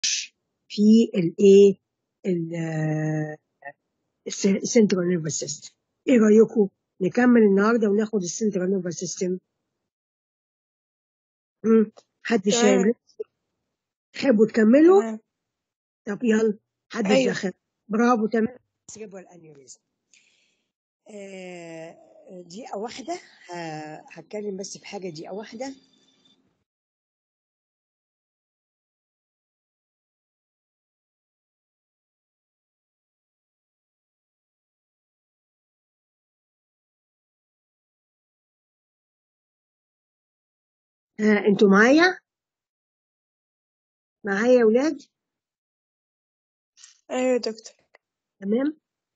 في الايه السنترال نيرفس سيستم ايه رايكم نكمل النهارده وناخد السنترال نيرفس سيستم حد تمام شارك تحبوا تكملوا تمام طب يلا حد ايوه دخل برافو تمام سيريبرال انيوريزم آه، دقيقة واحدة ه- هتكلم بس في حاجة دقيقة واحدة آه، انتوا معايا معايا يا ولاد ايوه يا دكتور تمام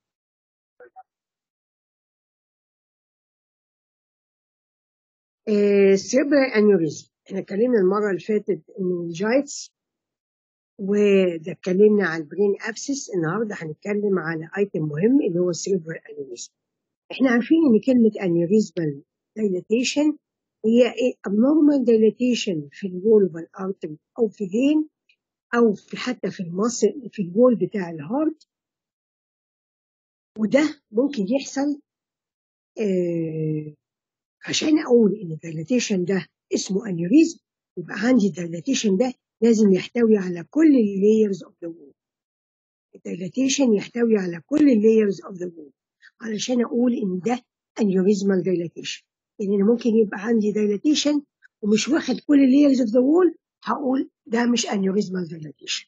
سيريبرال انيوريزم احنا اتكلمنا المرة اللي فاتت الجايتس وده اتكلمنا على البرين ابسس النهارده هنتكلم على ايتم مهم اللي هو السيريبرال انيوريزم احنا عارفين ان كلمة انيوريزمال دايلاتيشن هي ايه abnormal dilatation في الوول اوف الارتري او في فين او في حتى في المصل في الوول بتاع الهارت وده ممكن يحصل آه عشان اقول ان الدايلاتيشن ده اسمه انيوريزم يبقى عندي الدايلاتيشن ده لازم يحتوي على كل اللايرز اوف ذا وول الدايلاتيشن يحتوي على كل اللايرز اوف ذا وول علشان اقول ان ده انيوريزمال دايلاتيشن يعني أنا ممكن يبقى عندي دايلاتيشن ومش واخد كل اللايرز اوف ذا وول هقول ده مش انيوريزمال دايلاتيشن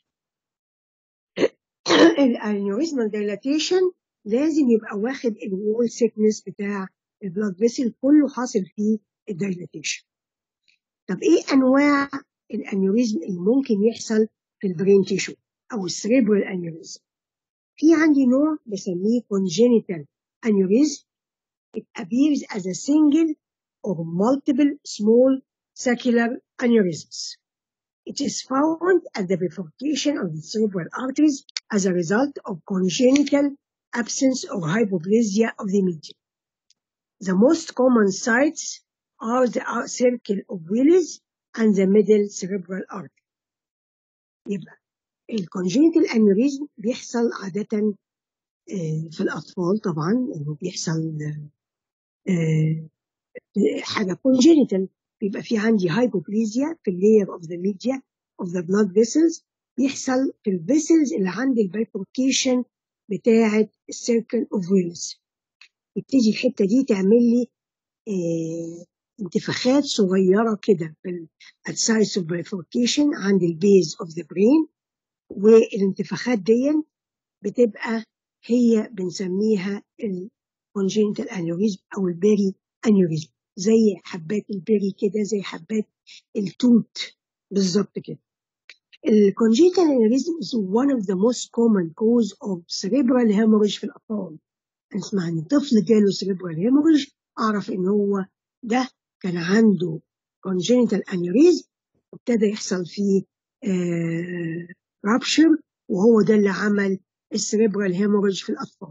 الانيوريزمال دايلاتيشن لازم يبقى واخد الوول سيكنس بتاع البلاد فيسل كله حاصل فيه الدايلاتيشن طب ايه انواع الانيوريزم اللي ممكن يحصل في البرين تيشو او السريبرال انيوريزم في عندي نوع بسميه congenital aneurysm it appears as a single or multiple small saccular aneurysms It is found at the bifurcation of the cerebral arteries as a result of congenital absence or hypoplasia of the median. The most common sites are the uh, circle of Willis and the middle cerebral artery. يبقى الكونجنتال انيوريزم بيحصل عادة آه، في الأطفال طبعا إنه بيحصل آه، حاجة congenital بيبقى في عندي hypoplasia في اللاير of the media of the blood vessels بيحصل في الفيسلز اللي عند البيفوركيشن بتاعة السيركل اوف ويلز يبتدي الحتة دي تعمل لي آه، انتفاخات صغيرة كده في at size of bifurcation عند البيز of the brain والانتفاخات دي بتبقى هي بنسميها الكونجنتال انيوريزم او البيري انيوريزم زي حبات البيري كده زي حبات التوت بالظبط كده الكونجنتال انيوريزم is one of the most common cause of cerebral hemorrhage في الاطفال اسمع ان طفل جاله cerebral hemorrhage اعرف ان هو ده كان عنده congenital aneurysm وابتدى يحصل فيه آه rupture وهو ده اللي عمل السريبرال hemorrhage في الأطفال.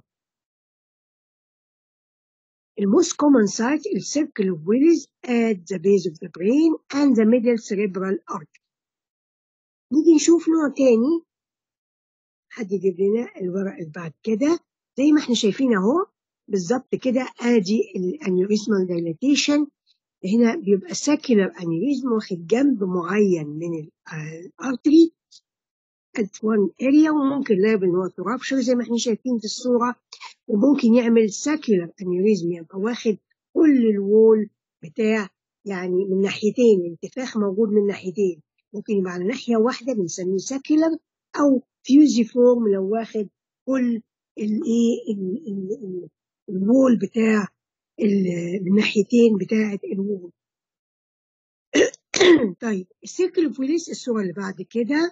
الموست common site is circle of Willis at the base of the brain and the middle cerebral artery. نيجي نشوف نوع تاني حد يجيب لنا الورق اللي بعد كده زي ما احنا شايفين اهو بالظبط كده ادي الانيوريزمال دايلاتيشن هنا بيبقى ساكيلر انيوريزم واخد جنب معين من الارتري at one area وممكن لابل ان هو رابشر زي ما احنا شايفين في الصورة وممكن يعمل ساكيولار انيوريزم يبقى واخد كل الوول بتاع يعني من ناحيتين الانتفاخ موجود من ناحيتين ممكن يبقى على ناحية واحدة بنسميه ساكيولار أو فيوزي فورم لو واخد كل الايه ال- ال- ال- الوول بتاع ال- الناحيتين بتاعة الوول طيب السيركل اوف ويليس الصورة اللي بعد كده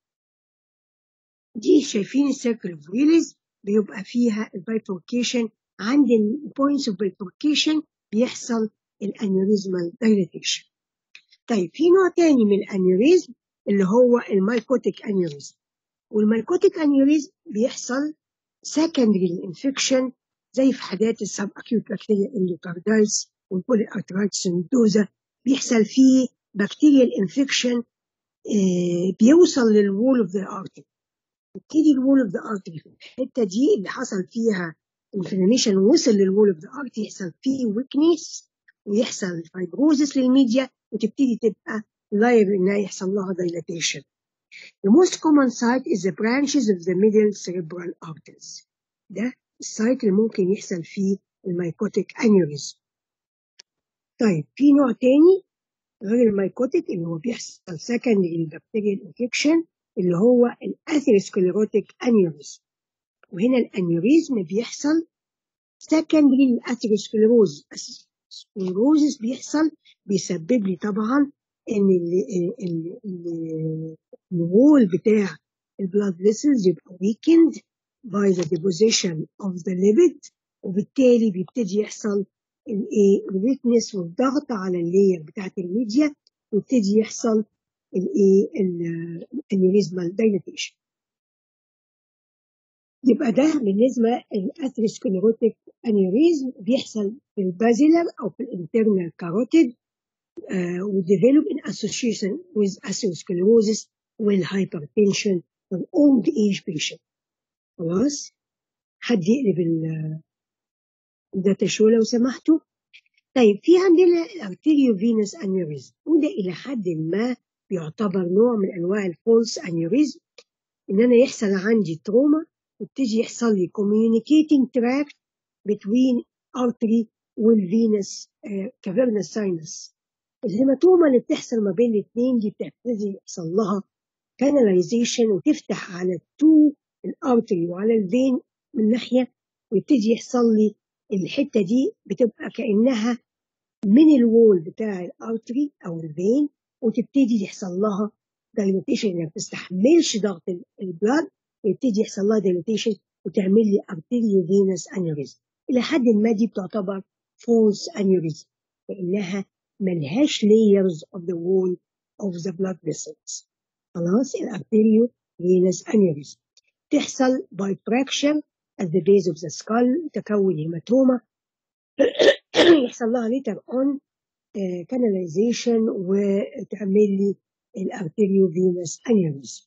دي شايفين السيركل اوف ويليز بيبقى فيها البايفوركيشن عند البوينتس اوف بايفوركيشن بيحصل الانيوريزمال دايلاتيشن طيب في نوع تاني من الانيوريزم اللي هو المايكوتيك انيوريزم والمايكوتيك انيوريزم بيحصل سكندري انفكشن زي في حالات السب اكيوت بكتيريا اندوكاردايتس والبولي ارترايتس سندوزا بيحصل فيه بكتيريال انفكشن آه، بيوصل للوول اوف ذا ارتري يبتدي الوول اوف ذا ارتري في الحته دي اللي حصل فيها انفلاميشن وصل للوول اوف ذا ارتري يحصل فيه ويكنس ويحصل فايبروزس للميديا وتبتدي تبقى لايف انها يحصل لها dilatation. The most common site is the branches of the middle cerebral arteries. ده السايت اللي ممكن يحصل فيه الميكوتيك انيوريزم. طيب في نوع تاني غير الميكوتيك اللي هو بيحصل secondary للبكتيريال انفكشن اللي هو الاثيروسكليروتيك انيوريزم. وهنا الانيوريزم بيحصل secondary للاثيروسكليروز. السكليروزس بيحصل بيسبب لي طبعا ان الوول بتاع البلاد فيسلز يبقى weakened by the deposition of the lipid وبالتالي بيبتدي يحصل الايه الويكنس والضغط على اللاير بتاعت الميديا ويبتدي يحصل الايه الانيوريزمال دايلاتيشن يبقى ده بالنسبه للاثيروسكليروتيك انيوريزم بيحصل في البازيلر او في الانترنال كاروتيد uh, will develop in association with atherosclerosis والhypertension of old age patient خلاص حد يقلب الداتا شو لو سمحتوا طيب في عندنا الارتيريو فينوس انيوريزم وده الى حد ما بيعتبر نوع من انواع الفولس انيوريزم ان انا يحصل عندي تروما وبتيجي يحصل لي communicating tract between artery والفينس كافيرنس ساينس الهيماتوما اللي بتحصل ما بين الاثنين دي بتبتدي يحصل لها كاناليزيشن وتفتح على التو الارتري وعلى الفين من ناحيه ويبتدي يحصل لي الحته دي بتبقى كانها من الوول بتاع الارتري او الفين وتبتدي يحصل لها دايلوتيشن ما بتستحملش ضغط البلاد ويبتدي يحصل لها دايلوتيشن وتعمل لي ارتيريو فينوس انيوريزم الى حد ما دي بتعتبر فولس انيوريزم لانها ملهاش layers of the wall of the blood vessels خلاص الارتيريو فينوس انيوريزم تحصل by fracture at the base of the skull تكون هيماتوما يحصل لها later on uh, canalization وتعمل لي الارتيريو فينوس انيوريزم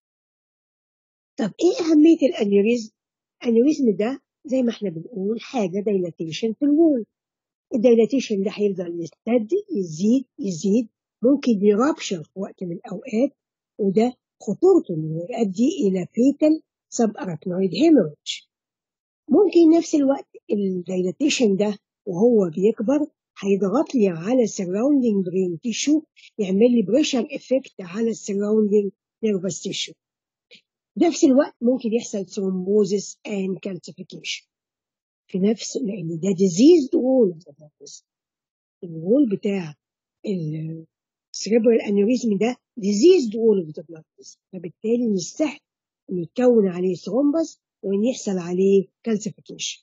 طب ايه اهميه الانيوريزم الانيوريزم ده زي ما احنا بنقول حاجه دايلاتيشن في الوول الدايلاتيشن ده هيفضل يزداد يزيد يزيد ممكن يرابشر في وقت من الاوقات وده خطورته انه يؤدي الى فيتال سب اراكنويد هيموريج ممكن نفس الوقت الدايلاتيشن ده وهو بيكبر هيضغط لي على السراوندينج برين تيشو يعمل لي بريشر افكت على السراوندينج نيرفس تيشو نفس الوقت ممكن يحصل ثرومبوزس اند كالسيفيكيشن في نفس لان ده ديزيز وول الوول بتاع السريبرال انيوريزم ده ديزيز وول اوف ذا بلاد فبالتالي مستحيل ان يتكون عليه ثرومبس وان يحصل عليه كالسيفيكيشن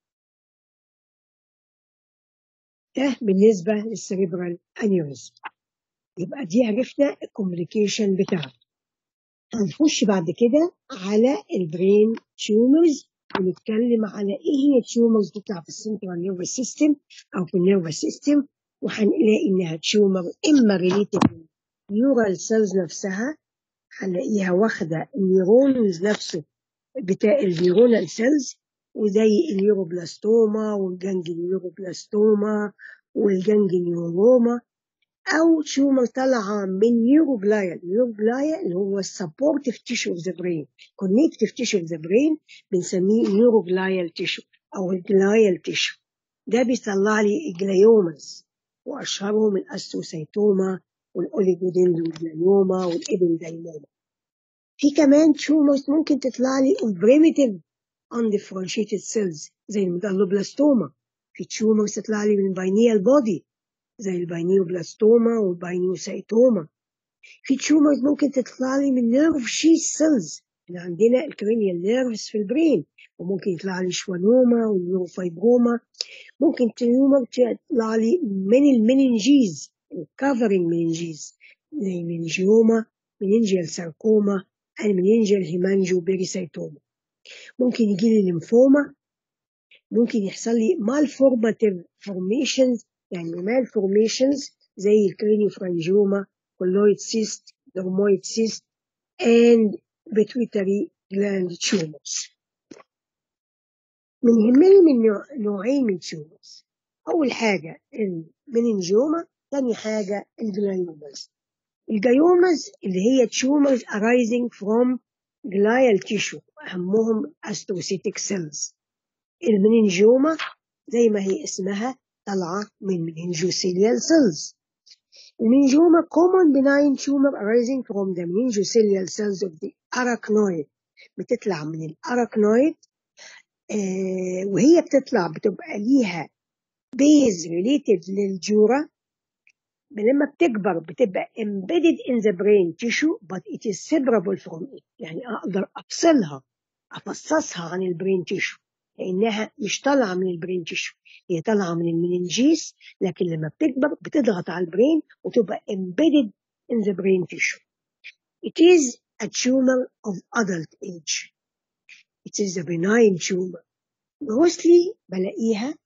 ده بالنسبه للسريبرال انيوريزم يبقى دي عرفنا الكوميونيكيشن بتاعته هنخش بعد كده على البرين تيومرز ونتكلم على ايه هي التيومرز بتطلع في السنترال نيرفس سيستم او في النيرفس سيستم وهنلاقي انها تيومر اما ريليتد نيورال سيلز نفسها هنلاقيها واخده النيورونز نفسه بتاع النيورونال سيلز وزي النيوروبلاستوما والجانجليوروبلاستوما والجانجليوروما او تيومر طالعه من نيوروبلايا النيوروبلايا اللي هو السبورتيف تيشو اوف ذا برين كونكتيف تيشو اوف ذا برين بنسميه نيوروبلايال تيشو او الجلايال تيشو ده بيطلع لي الجلايومز واشهرهم الاستروسيتوما والاوليجودندروجلايوما والابندايموما في كمان تيومرز ممكن تطلع لي اوف بريميتيف undifferentiated cells زي الميدالوبلاستوما في تيومرز تطلع لي من باينيال بودي زي الباينيوبلاستوما والباينيوسايتوما في تيومرز ممكن تطلع لي من نيرف شيث سيلز احنا عندنا الكرينيال نيرفز في البرين وممكن يطلع لي شوانوما والنيوروفايبروما ممكن تيومر تطلع لي من المننجيز الكفرنج مننجيز زي مننجيوما مننجيال ساركوما المننجيال هيمانجو بيريسايتوما ممكن يجي لي ليمفوما ممكن يحصل لي malformative formations يعني مال فورميشنز زي الكرينيوفرانجيوما كولويد سيست dermoid cyst and pituitary gland tumors من يهمني من نوع- نوعين من tumors أول حاجة المننجوما تاني حاجة الجلايومز الجلايومز اللي هي tumors arising from glial tissue أهمهم astrocytic cells المننجوما زي ما هي اسمها طالعة من meningothelial cells المننجوما common benign tumor arising from the meningothelial cells of the arachnoid بتطلع من الأراكنويد آه وهي بتطلع بتبقى ليها بيز ريليتد للجورا لما بتكبر بتبقى embedded in the brain tissue but it is separable from it يعني أقدر أفصلها أفصصها عن البرين تيشو لأنها مش طالعة من البرين تيشو هي طالعة من المننجيس لكن لما بتكبر بتضغط على البرين وتبقى embedded in the brain tissue it is a tumor of adult age it is a benign tumor mostly بلاقيها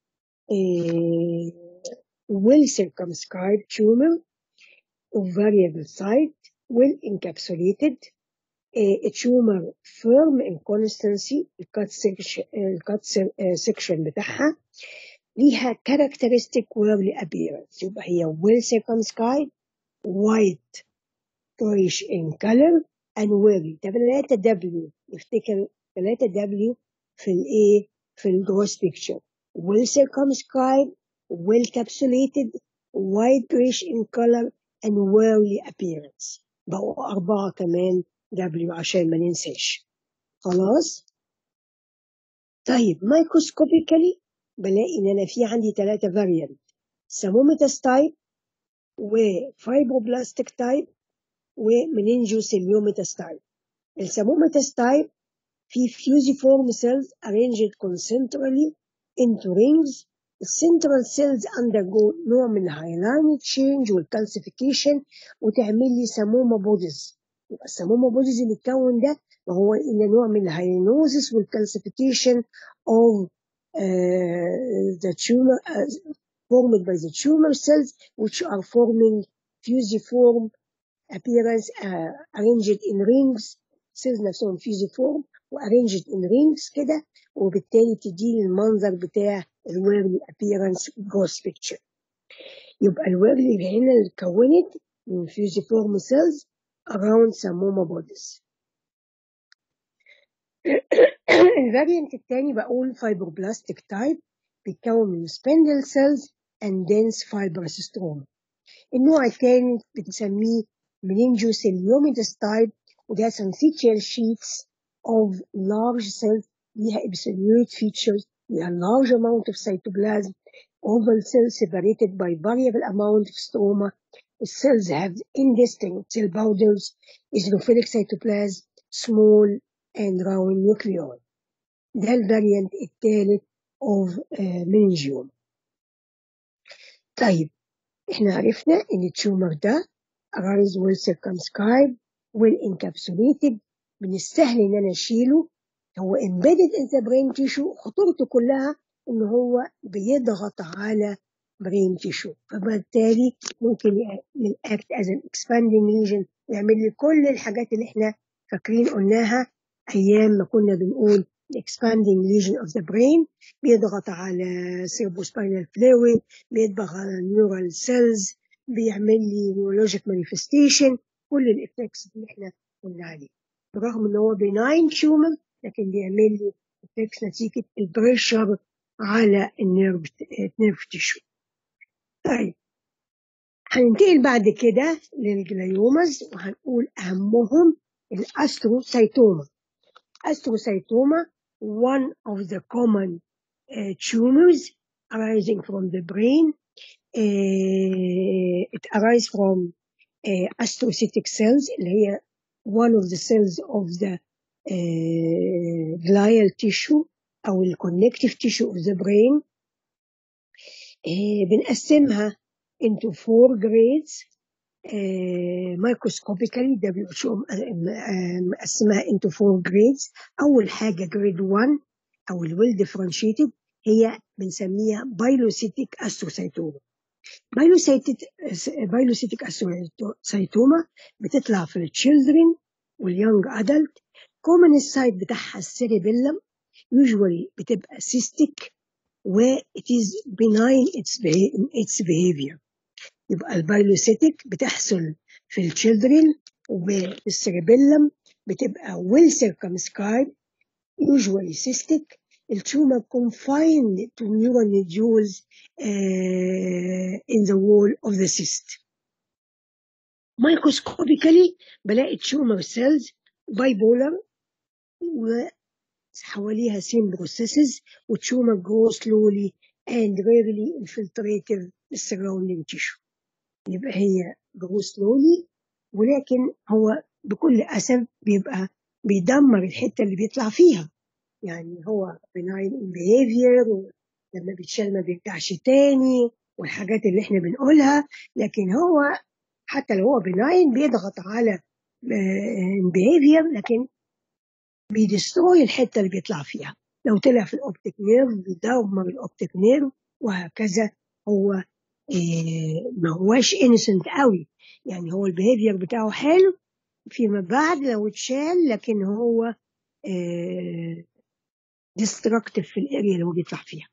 آه, well circumscribed tumor of variable site well encapsulated a tumor firm in constancy الكات section الكات section بتاعها ليها characteristic whorly appearance يبقى هي well circumscribed white grayish in color and whorly طب 3 W نفتكر 3 W في الايه في الجروس picture well circumscribed well capsulated white grayish in color and whorly appearance بقوا أربعة كمان W عشان ما ننساش خلاص طيب مايكروسكوبيكالي بلاقي ان انا في عندي ثلاثة فاريانت سمومتاس تايب وفايبروبلاستيك تايب ومننجوسيليومتاس تايب السمومتاس تايب في fusiform cells arranged concentrically into rings The central cells undergo نوع من الهايلاين تشينج والكالسيفيكيشن وتعمل لي سمومة بوديز يبقى السمومة بوديز اللي اتكون ده وهو إن نوع من الهاينوزس والكالسيفيكيشن of uh, the tumor uh, formed by the tumor cells which are forming fusiform appearance uh, arranged in rings cells نفسهم fusiform وarranged in rings كده وبالتالي تديني المنظر بتاع الويرلي appearance ghost picture يبقى الويرلي هنا اللي اتكونت من fusiform cells around samoma bodies الفاريانت التاني بقول فايبروبلاستيك تايب بيتكون من spindle cells and dense fibrous stroma النوع التاني بنسميه meningocelliomatous type وده syncytial sheets of large cells ليها epithelial features ليها large amount of cytoplasm oval cells separated by variable amount of stroma the cells have indistinct cell borders eosinophilic cytoplasm small and round nuclei ده الفاريانت الثالث of uh, meningioma طيب احنا عرفنا ان التيومر ده arise well circumscribed well encapsulated من السهل ان انا اشيله هو embedded in the brain tissue خطورته كلها ان هو بيضغط على brain tissue فبالتالي ممكن act as an expanding lesion يعمل لي كل الحاجات اللي احنا فاكرين قلناها ايام ما كنا بنقول expanding lesion of the brain بيضغط على cerebrospinal fluid بيضغط على neural cells بيعمل لي neurologic manifestation كل الافكتس اللي احنا قلنا عليه برغم ان هو benign tumor لكن بيعمل لي effects نتيجة البريشر على النيرف نيرف تيشو طيب هننتقل بعد كده للجلايومز وهنقول اهمهم الاستروسايتوما astrocytoma one of the common uh, tumors arising from the brain uh, it arises from uh, astrocytic cells اللي هي one of the cells of the uh, glial tissue أو ال connective tissue of the brain uh, بنقسمها into four grades مايكروسكوبيكالي ده مقسمها into four grades أول حاجة grade 1 أو الويل differentiated هي بنسميها بايلوسيتيك استروسايتوما بايلوسيتيك سايتوما بتطلع في التشيلدرن واليونج ادلت كومن السايت بتاعها السيريبيلم يوجوالي بتبقى سيستيك و it is benign its, its behavior يبقى البايلوسيتيك بتحصل في التشيلدرن وفي السيريبيلم بتبقى well circumscribed usually cystic التومر confined to neural nodules uh, in the wall of the cyst. Microscopically بلاقي tumor cells bipolar وحواليها same processes والtumor grow slowly and rarely infiltrative the surrounding tissue. يبقى هي grow slowly ولكن هو بكل أسف بيبقى بيدمر الحتة اللي بيطلع فيها يعني هو benign in behavior لما بيتشال ما بيرجعش تاني والحاجات اللي احنا بنقولها لكن هو حتى لو هو benign بيضغط على behavior لكن بيدستروي الحتة اللي بيطلع فيها لو طلع في الاوبتيك نيرف بيدمر الاوبتيك نيرف وهكذا هو إيه ما هواش انسنت قوي يعني هو البيهيفير بتاعه حلو فيما بعد لو اتشال لكن هو إيه ديستركتيف في الاريا اللي هو بيطلع فيها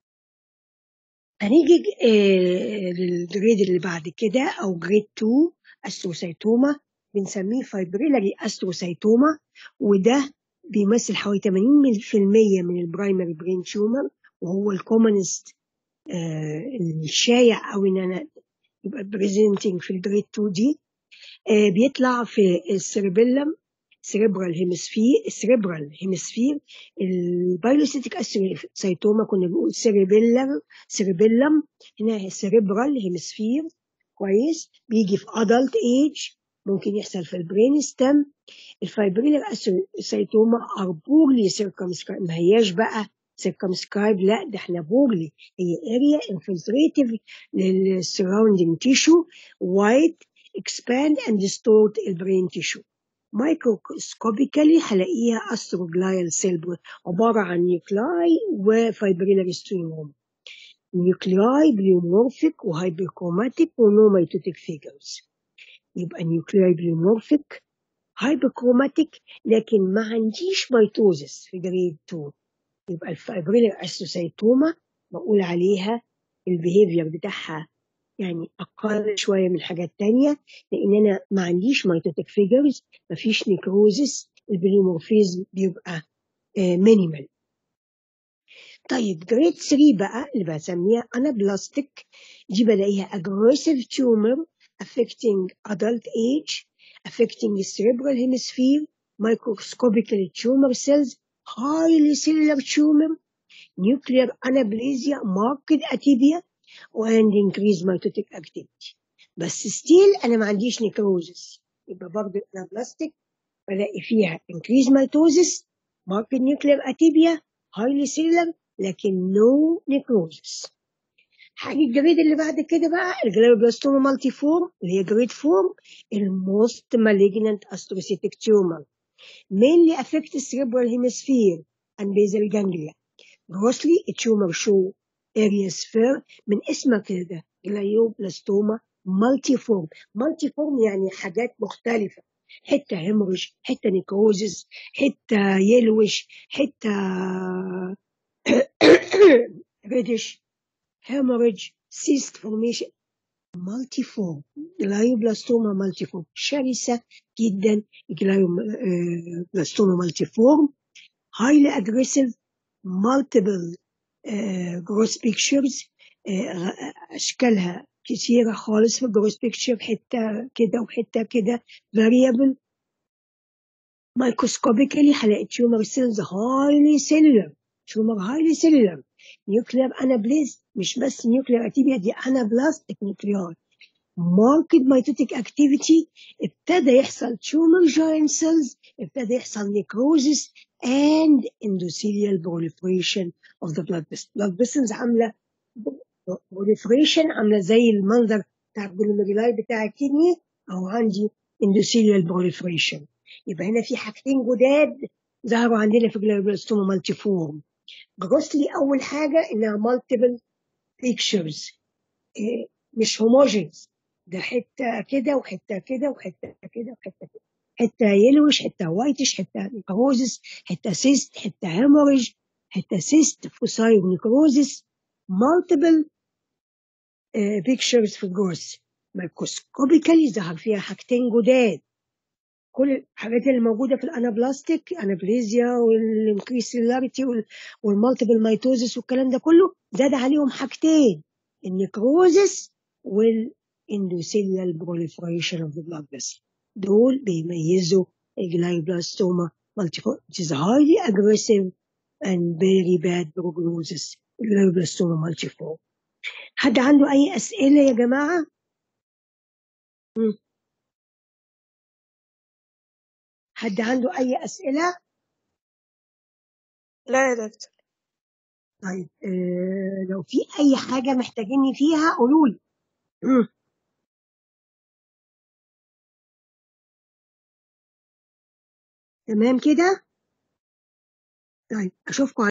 هنيجي إيه للجريد اللي بعد كده او جريد 2 استروسايتوما بنسميه فايبريلاري استروسايتوما وده بيمثل حوالي 80% من البرايمري برين تيومر وهو الكومنست آه الشايع قوي ان انا يبقى بريزنتنج في الجريد 2 دي آه بيطلع في السيربيلم سيريبرال هيمسفير السيريبرال هيمسفير البايلوسيتيك سايتوما كنا بنقول سيريبيلر سيريبيلم هنا سيريبرال هيمسفير كويس بيجي في ادلت ايج ممكن يحصل في البرين ستيم الفايبريلر سايتوما ار بورلي سيركمسكرايب ما هياش بقى سيركمسكرايب لا ده احنا بورلي هي اريا انفلتريتيف للسراوندينج تيشو وايت expand and distort البرين تيشو مايكروسكوبيكالي هلاقيها استروجلايال سيل عباره عن نيوكلاي وفايبريلر سترينوم نيوكلاي بليومورفيك وهايبركروماتيك ونوميتوتيك فيجرز يبقى نيوكلاي بليومورفيك هايبركروماتيك لكن ما عنديش ميتوزس في جريد 2 يبقى الفايبريلر استروسايتوما بقول عليها البيهيفير بتاعها يعني اقل شويه من الحاجات التانية لان انا ما عنديش ميتوتيك فيجرز ما فيش نيكروزس البليومورفيزم بيبقى مينيمال طيب جريد 3 بقى اللي بسميها انابلاستيك دي بلاقيها aggressive tumor affecting adult age affecting the cerebral hemisphere microscopical tumor cells highly cellular tumor nuclear anaplasia marked atipia and increase mitotic activity بس ستيل انا ما عنديش نيكروزس يبقى برضه الانابلاستيك بلاقي فيها increase mitosis marked nuclear atipia highly cellular لكن no necrosis حاجة الجريد اللي بعد كده بقى الجلوبلاستوما مالتي فورم اللي هي جريد فورم الموست malignant astrocytic tumor mainly affect the cerebral hemisphere and basal ganglia grossly a tumor show area sphere من اسمها كده جلايوبلاستوما مالتي فورم مالتي فورم يعني حاجات مختلفة حتة هيموريج حتة نيكروزس حتة يلوش حتة ريدش hemorrhage cyst formation مالتي فورم جلايوبلاستوما مالتي فورم شرسة جدا جلايوبلاستوما مالتي فورم highly aggressive multiple uh, gross pictures uh, أشكالها كثيرة خالص في الجروس بيكتشر حتة كده وحتة كده variable microscopically هلاقي tumor cells highly cellular tumor highly cellular nuclear anablastic مش بس nuclear activity دي anablastic nuclear marked mitotic activity ابتدى يحصل tumor giant cells ابتدى يحصل necrosis and endothelial proliferation of the blood vessels blood vessels عاملة proliferation عاملة زي المنظر بتاع الجلوميرولاي بتاع الكدني أو عندي endothelial proliferation يبقى هنا في حاجتين جداد ظهروا عندنا في الجلوبلاستوما مالتي فورم جروسلي اول حاجه انها مالتيبل بيكتشرز مش هوموجينز ده حته كده وحته كده وحته كده وحته كده حته يلوش حته وايتش حته نيكروزس حته سيست حته هيموريج حته سيست فوساي ونيكروزس مالتيبل بيكتشرز في الجورس مايكروسكوبيكالي ظهر فيها حاجتين جداد كل الحاجات اللي موجوده في الانابلاستيك انابليزيا والانكريسيلاريتي والمالتيبل مايتوزس والكلام ده كله زاد عليهم حاجتين النيكروزس والاندوثيليال بروليفريشن اوف ذا بلاد فيسل دول بيميزوا الجلايوبلاستوما multiforme which is highly aggressive and very bad prognosis الجلايوبلاستوما multiforme حد عنده اي اسئله يا جماعه مم. حد عنده اي اسئله لا يا دكتور طيب آه لو في اي حاجه محتاجيني فيها قولوا لي مم. تمام كده طيب اشوفكم